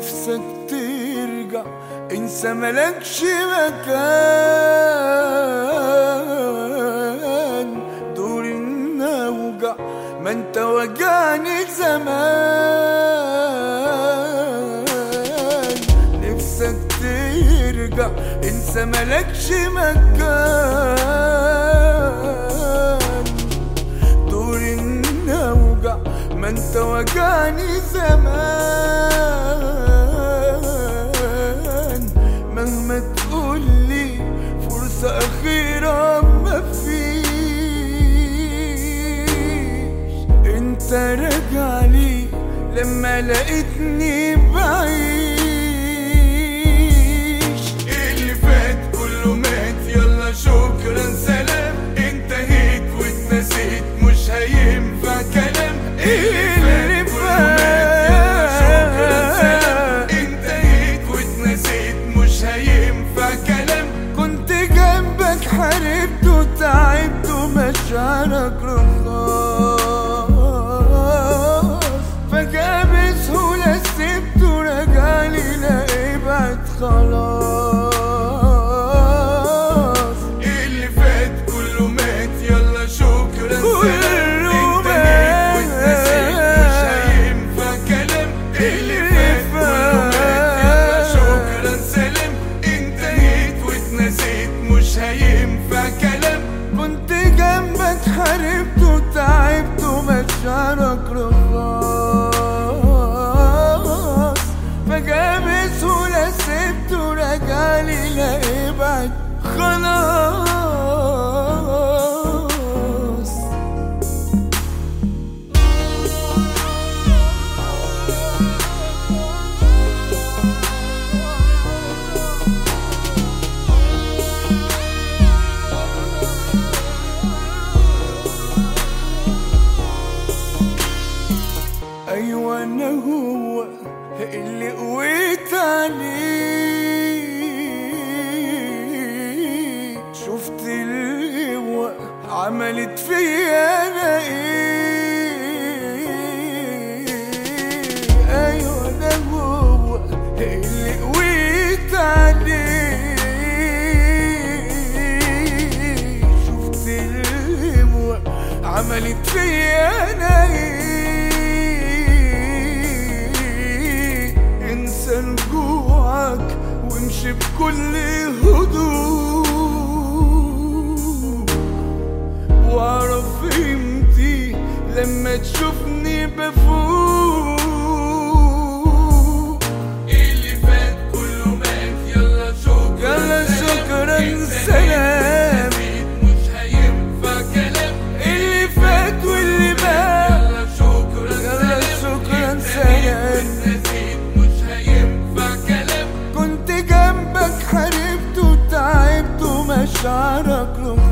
نفسك ترجع انسى ملكش مكان دور النوجع ما انت وجعني زمان نفسك ترجع انسى ملكش مكان دور النوجع ما انت وجعني زمان مهما تقولي فرصة أخيرة مفيش انت راجع لي لما لقيتني بعيش اللي فات كله مات يلا شكرا سلام انتهيت واتنسيت مش هينفع كلام اللي فات يلا شكرا سلام انتهيت واتنسيت مش هينفع كلام كنت جنبك حاربت وتعبت ومشاعرك رخاص فجأة بسهولة سبت ورجعلي لا ابعد خلاص اللي فات كله مات يلا شكرا سلام انتهيت واتنسيت مش هينفع كلام اللي فات كله مات يلا شكرا سلام انتهيت واتنسيت مش هينفع كلام كنت جنبك حاربت وتعبت ومشاعرك رخاص فجأة بسهولة سبت ورجعلي لا ابعد خلاص ايوه انا هو اللي قويت عليه شفت القوة عملت فيا انا ايه ايوه انا هو اللي قويت عليه شفت القوة عملت فيا انا ايه انسى رجوعك وامشي بكل هدوء واعرف قيمتي لما تشوفني بفوق اللي فات كله مات يلا شكرا يلا شكرا انتهيت سلام واتنسيت مش هينفع كلام اللي فات واللي بقى يلا شكرا يلا شكرا انتهيت سلام واتنسيت مش هينفع كلام كنت جنبك حاربت وتعبت ومشاعرك رخاص